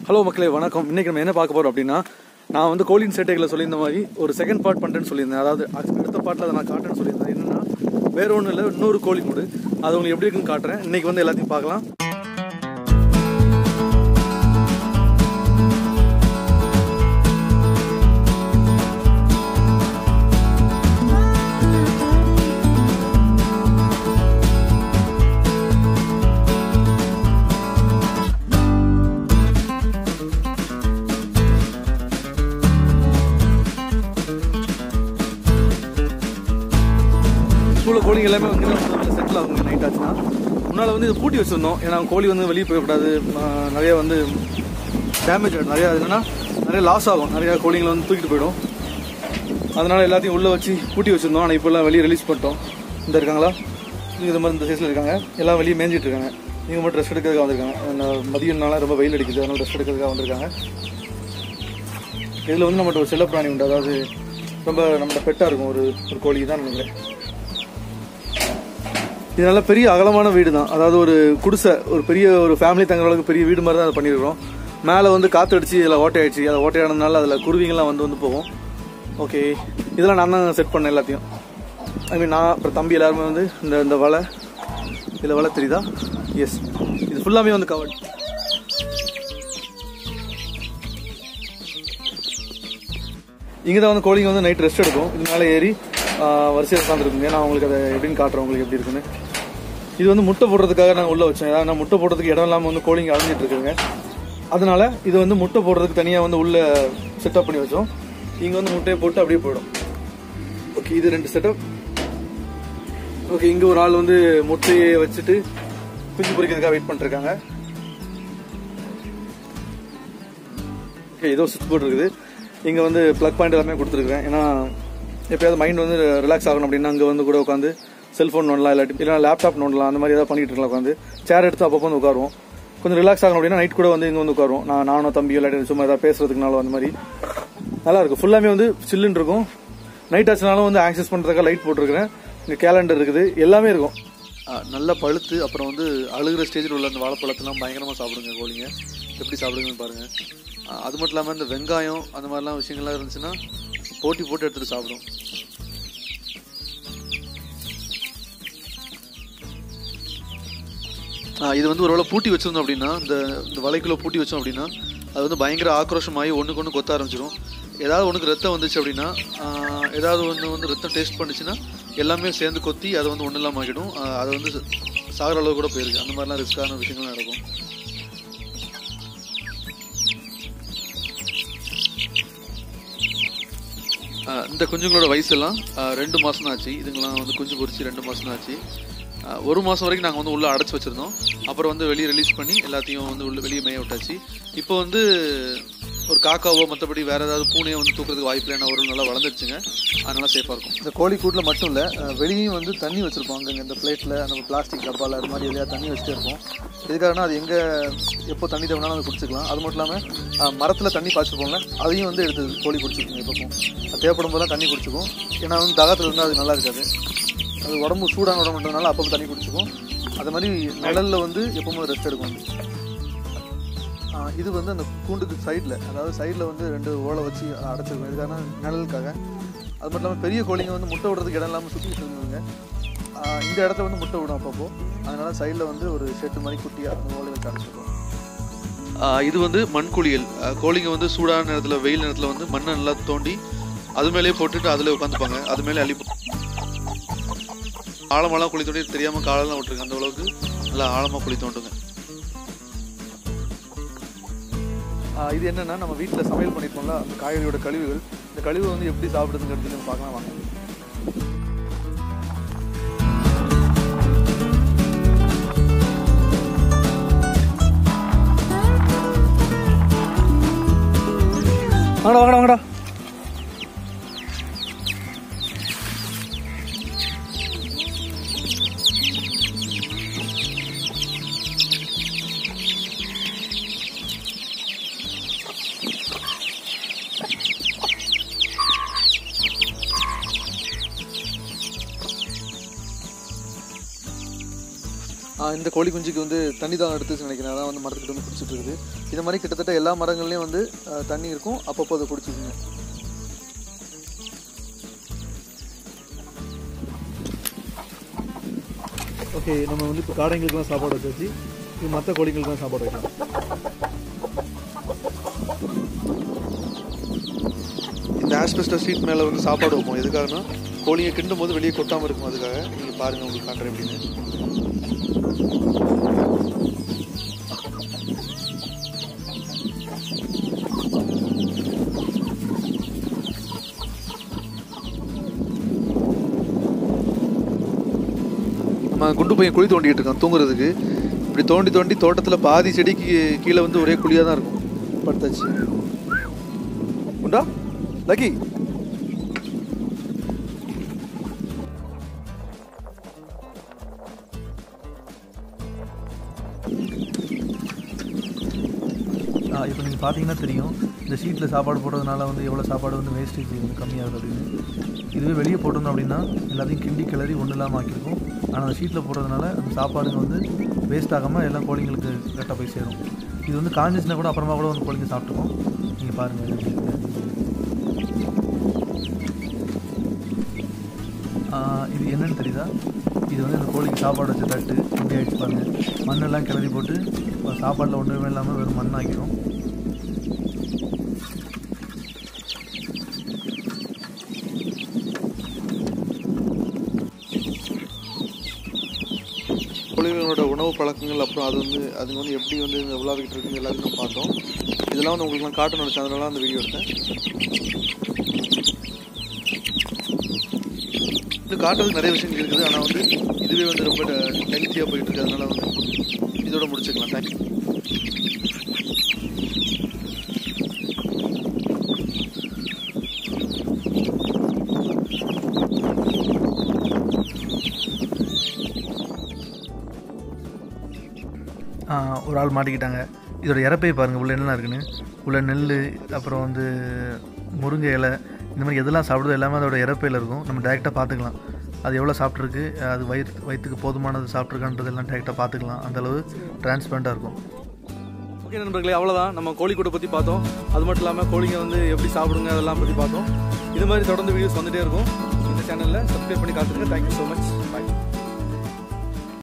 Hello மக்களே வணக்கம் இன்னைக்கு நம்ம என்ன பார்க்க போறோம் அப்படின்னா நான் வந்து கோலின் சேட்டைகளை சொல்லியிருந்த மாதிரி ஒரு செகண்ட் பார்ட் பண்ணுறேன்னு சொல்லியிருந்தேன் அதாவது அ- அடுத்த பார்ட்டில் அதை நான் காட்டுறேன்னு சொல்லியிருந்தேன் என்னன்னா வேற ஒன்றும் இல்லை இன்னொரு கோழி கூடு அது உங்களுக்கு எப்படி இருக்குன்னு காட்டுறேன் இன்னைக்கு வந்து எல்லாத்தையும் பார்க்கலாம் ஸ்கூலில் கோழிங்க எல்லாமே வந்து செட்டில் ஆகுங்க நைட் ஆச்சுன்னா முன்னால் வந்து இது பூட்டி வச்சுருந்தோம் ஏன்னா கோழி வந்து வெளியே போயிடக்கூடாது ஆஹ் நிறைய வந்து டேமேஜ் ஆகிடும் நிறையா என்னன்னா நிறைய லாஸ் ஆகும் நிறையா கோழிங்களை வந்து தூக்கிட்டு போயிடும் அதனால எல்லாத்தையும் உள்ளே வச்சு பூட்டி வச்சுருந்தோம் ஆனால் இப்போல்லாம் வெளியே ரிலீஸ் பண்ணிட்டோம் இந்த இருக்காங்களா இது மாதிரி இந்த சைஸில் இருக்காங்க எல்லாம் வெளியே மேய்ஞ்சிட்டு இருக்காங்க நீங்கள் மட்டும் ரெஸ்ட் எடுக்கிறதுக்காக வந்திருக்காங்க நான் மதியம்னால ரொம்ப வெயில் அடிக்குது அதனால ரெஸ்ட் எடுக்கிறதுக்காக வந்திருக்காங்க இதில் வந்து நம்மகிட்ட ஒரு செல்லப்பிராணி உண்டு அதாவது ரொம்ப நம்மகிட்ட பெட்டாக இருக்கும் ஒரு ஒரு கோழி தான் நினைக்கிறேன் இது நல்ல பெரிய அகலமான வீடு தான் அதாவது ஒரு குடிசை ஒரு பெரிய ஒரு ஃபேமிலி தங்குற அளவுக்கு பெரிய வீடு மாதிரி தான் அதை பண்ணியிருக்கிறோம் மேலே வந்து காற்று அடிச்சு இதில் ஓட்டையாயிடுச்சு அதை ஓட்டையானதுனால அதில் குருவிங்கெல்லாம் வந்து வந்து போகும் ஓகே இதெல்லாம் நான் தான் செட் பண்ணேன் எல்லாத்தையும் ஐ மீன் நான் அப்புறம் தம்பி எல்லாருமே வந்து இந்த இந்த வலை இதில் வலை தெரியுதா எஸ் இது ஃபுல்லாமே வந்து கவர்ட் இங்கே தான் வந்து கோழிங்க வந்து நைட் ரெஸ்ட் எடுக்கும் இது மேலே ஏறி வரிசையில் உட்காந்துருக்குங்க நான் உங்களுக்கு அதை எப்படின்னு காட்டுறேன் உங்களுக்கு எப்படி இருக்குன்னு இது வந்து முட்டை போடுறதுக்காக நாங்கள் உள்ள வச்சோம் ஏதாவது நான் முட்டை போடுறதுக்கு இடம் இல்லாமல் வந்து கோழிங்க அழிஞ்சிட்டு இருக்குங்க அதனால இது வந்து முட்டை போடுறதுக்கு தனியாக வந்து உள்ள செட்டப் பண்ணி வச்சோம் இங்கே வந்து முட்டையை போட்டு அப்படியே போயிடும் ஓகே இது ரெண்டு செட்டப் ஓகே இங்கே ஒரு ஆள் வந்து முட்டையை வச்சுட்டு குஞ்சு பொரிக்கிறதுக்காக வெயிட் பண்ணிருக்காங்க ஓகே ஏதோ சுவிட்ச் போர்டு இருக்குது இங்கே வந்து ப்ளக் பாயிண்ட் எல்லாமே கொடுத்துருக்கேன் ஏன்னா எப்பயாவது மைண்ட் வந்து ரிலாக்ஸ் ஆகணும் அப்படின்னா அங்கே வந்து கூட உட்காந்து செல்ஃபோன் நோண்டலாம் இல்லாட்டி இல்லைனா லேப்டாப் நோண்டலாம் அந்த மாதிரி ஏதாவது பண்ணிட்டு இருக்கலாம் உட்காந்து சேர் எடுத்து அப்பப்போ வந்து உட்காருவோம் கொஞ்சம் ரிலாக்ஸ் ஆகணும் அப்படின்னா நைட் கூட வந்து இங்கே வந்து உட்காருவோம் நான் நானும் தம்பி இல்லாட்டி சும்மா ஏதாவது பேசுறதுக்குனாலும் அந்த மாதிரி நல்லா இருக்கும் ஃபுல்லாமே வந்து சில்லுன்னு இருக்கும் நைட் ஆச்சுனாலும் வந்து ஆக்சஸ் பண்ணுறதுக்காக லைட் போட்டிருக்கிறேன் இங்கே கேலண்டர் இருக்குது எல்லாமே இருக்கும் நல்லா பழுத்து அப்புறம் வந்து அழுகிற ஸ்டேஜில் உள்ள அந்த வாழைப்பழத்தெல்லாம் பயங்கரமாக சாப்பிடுங்க கோழிங்க எப்படி சாப்பிடுங்கன்னு பாருங்க அஹ் அது மட்டும் இல்லாமல் இந்த வெங்காயம் அந்த மாதிரிலாம் விஷயங்கள்லாம் இருந்துச்சுன்னா போட்டி போட்டு எடுத்துட்டு சாப்பிடும் ஆஹ் இது வந்து ஒருவேளை பூட்டி வச்சிருந்தோம் அப்படின்னா இந்த இந்த வலைக்குள்ள பூட்டி வச்சோம் அப்படின்னா அது வந்து பயங்கர ஆக்ரோஷமாகி ஒன்றுக்கு ஒன்று கொத்த ஆரம்பிச்சிடும் ஏதாவது ஒன்றுக்கு ரத்தம் வந்துச்சு அப்படின்னா ஆஹ் ஏதாவது ஒன்று வந்து ரத்தம் டேஸ்ட் பண்ணுச்சுன்னா எல்லாமே சேர்ந்து கொத்தி அதை வந்து ஒன்றும் இல்லாமல் ஆகிடும் ஆஹ் அது வந்து சாகிற அளவு கூட போயிருக்கு அந்த மாதிரிலாம் ரிஸ்க்கான விஷயங்கள் நடக்கும் ஆஹ் இந்த குஞ்சுங்களோட வயசெல்லாம் ஆஹ் ரெண்டு மாதம் தான் ஆச்சு இதுங்கெல்லாம் வந்து குஞ்சு பொரிச்சு ரெண்டு மாதம் தான் ஆச்சு ஆஹ் ஒரு மாதம் வரைக்கும் நாங்கள் வந்து உள்ளே அடைச்சி வச்சுருந்தோம் அப்புறம் வந்து வெளியே ரிலீஸ் பண்ணி எல்லாத்தையும் வந்து உள்ள வெளியே மேய விட்டாச்சு இப்போ வந்து ஒரு காக்காவோ மற்றபடி வேற ஏதாவது பூனையோ வந்து தூக்குறதுக்கு வாய்ப்பு இல்லைன்னா ஒரு நல்லா வளர்ந்துருச்சுங்க அதனால சேஃபாக இருக்கும் இந்த கோழி கூட்டில் மட்டும் இல்லை வெளியும் வந்து தண்ணி வச்சுருப்போம் அங்கே இந்த பிளேட்டில் நம்ம பிளாஸ்டிக் டப்பாவில் அது மாதிரி எதையா தண்ணி வச்சுட்டே இருப்போம் எதுக்காகனா அது எங்கே எப்போ தண்ணி தேவைனாலும் அதை குடிச்சிக்கலாம் அது மட்டும் இல்லாமல் மரத்தில் தண்ணி பாய்ச்சிருப்போம்ல அதையும் வந்து எடுத்து கோழி குடிச்சிருக்குங்க எப்பவும் அது தேவைப்படும் போதெல்லாம் தண்ணி குடிச்சிக்கும் ஏன்னா வந்து தாகத்தில் இருந்தால் அது நல்லா இருக்காது அது உடம்பு சூடான உடம்புன்றதுனால அப்பப்போ தண்ணி குடிச்சிக்கும் அது மாதிரி நிழலில் வந்து எப்பவும் ரெஸ்ட் எடுக்கும் ஆஹ் இது வந்து அந்த கூண்டுக்கு சைடில் அதாவது சைடில் வந்து ரெண்டு ஓலை வச்சு அடைச்சிருக்கும் இதுக்கான நிழலுக்காக அது மட்டும் இல்லாமல் பெரிய கோழிங்க வந்து முட்டை விடுறதுக்கு இடம் இல்லாமல் சுற்றிட்டு இருந்ததுங்க ஆஹ் இந்த இடத்துல வந்து முட்டை விடும் அப்பப்போ அதனால சைடில் வந்து ஒரு ஷெட்டு மாதிரி குட்டியாக அந்த ஓலை வச்சு அடைச்சிருக்கோம் இது வந்து மண் குளியல் கோழிங்க வந்து சூடான நேரத்தில் வெயில் நேரத்தில் வந்து மண்ணை நல்லா தோண்டி அது மேலேயே போட்டுட்டு அதில் உட்காந்துப்பாங்க அது மேலே அள்ளி ஆழமெல்லாம் குழி தோண்டி தெரியாமல் காலெல்லாம் விட்டுருக்கு அந்த அளவுக்கு நல்லா ஆழமாக குழி தோண்டுங்க ஆஹ் இது என்னன்னா நம்ம வீட்டில் சமையல் பண்ணிருப்போம்ல அந்த காய்கறியோட கழிவுகள் இந்த கழிவு வந்து எப்படி சாப்பிடுதுங்கிறது நம்ம பார்க்கலாம் வாங்க வாங்கடா வாங்கடா வாங்கடா ஆஹ் இந்த கோழி குஞ்சுக்கு வந்து தண்ணி தான் எடுத்துச்சு நினைக்கிறேன் அதான் வந்து மரத்துக்கிட்ட வந்து குடிச்சிட்டு இருக்குது இந்த மாதிரி கிட்டத்தட்ட எல்லா மரங்கள்லேயும் வந்து ஆஹ் தண்ணி இருக்கும் அப்பப்போ அதை குடிச்சிக்குங்க ஓகே நம்ம வந்து இப்போ காடைங்களுக்குலாம் சாப்பாடு வச்சாச்சு இது மற்ற கோழிங்களுக்குலாம் சாப்பாடு வைக்கலாம் இந்த ஆஸ்பெஸ்டர் சீட் மேலே வந்து சாப்பாடு வைப்போம் எதுக்காகனா கோழியை கிண்டும் போது வெளியே கொட்டாமல் இருக்கும் அதுக்காக நீங்கள் பாருங்கள் உங்களுக்கு காட்டுறேன் எப்படின்னு நம்ம குண்டு பையன் குழி தோண்டிட்டு இருக்கான் தூங்குறதுக்கு இப்படி தோண்டி தோண்டி தோட்டத்தில் பாதி செடிக்கு கீழே வந்து ஒரே குழியாக தான் இருக்கும் படுத்தாச்சு உண்டா லக்கி இப்போ நீங்கள் பார்த்தீங்கன்னா தெரியும் இந்த ஷீட்டில் சாப்பாடு போடுறதுனால வந்து எவ்வளோ சாப்பாடு வந்து வேஸ்டேஜ் வந்து கம்மியாகுது அப்படின்னு இதுவே வெளியே போட்டிருந்தோம் அப்படின்னா எல்லாத்தையும் கிண்டி கிளறி ஒன்றும் இல்லாமல் ஆக்கியிருக்கும் ஆனால் அந்த ஷீட்டில் போடுறதுனால அந்த சாப்பாடுங்க வந்து வேஸ்ட் ஆகாமல் எல்லாம் கோழிங்களுக்கு கரெக்டாக போய் சேரும் இது வந்து காஞ்சிச்சுனா கூட அப்புறமா கூட வந்து கோழிங்க சாப்பிட்டுக்கும் நீங்கள் பாருங்கள் எப்படி இருக்குன்னு. ஆஹ் இது என்னன்னு தெரியுதா இது வந்து இந்த கோழிக்கு சாப்பாடு வச்ச தட்டு இப்படி ஆகிடுச்சு பாருங்க மண்ணெல்லாம் கிளறி போட்டு இப்போ சாப்பாட்டில் ஒன்றுமே இல்லாமல் வெறும் மண் ஆக்கிரும் கோழிகளோட உணவு பழக்கங்கள் அப்புறம் அது வந்து அதுங்க வந்து எப்படி வந்து இந்த விழாவிக்கிட்டு இருக்குன்னு எல்லாத்தையும் நம்ம பார்த்தோம் இதெல்லாம் வந்து உங்களுக்குலாம் காட்டணும்னு நினச்சேன் அதனால அந்த வீடியோ எடுத்தேன் இன்னும் காட்டுறதுக்கு நிறைய விஷயங்கள் இருக்குது ஆனால் வந்து இதுவே வந்து ரொம்ப லெங்க்தியாக போயிட்டு இருக்கு அதனால வந்து இதோட முடிச்சுக்கலாம் தேங்க்யூ ஆஹ் ஒரு ஆள் மாட்டிக்கிட்டாங்க இதோட இறப்பை பாருங்கள் உள்ள என்னெல்லாம் இருக்குன்னு உள்ள நெல் அப்புறம் வந்து முருங்கை இலை இந்த மாதிரி எதெல்லாம் சாப்பிடுதோ எல்லாமே அதோட இறப்பையில் இருக்கும் நம்ம டேரெக்டாக பார்த்துக்கலாம் அது எவ்வளோ சாப்பிட்ருக்கு அது வயிறு வயிற்றுக்கு போதுமானது சாப்பிட்ருக்கான்றதெல்லாம் டேரெக்டாக பார்த்துக்கலாம் அந்தளவு டிரான்ஸ்பரண்ட்டாக இருக்கும் ஓகே நண்பர்களே அவ்வளோதான் நம்ம கோழிக்கூடை பற்றி பார்த்தோம் அது மட்டும் இல்லாமல் கோழிங்க வந்து எப்படி சாப்பிடுங்க அதெல்லாம் பற்றி பார்த்தோம் இது மாதிரி தொடர்ந்து வீடியோஸ் வந்துட்டே இருக்கும் இந்த சேனலில் சப்ஸ்கிரைப் பண்ணி காத்துருங்க தேங்க்யூ ஸோ மச் பாய்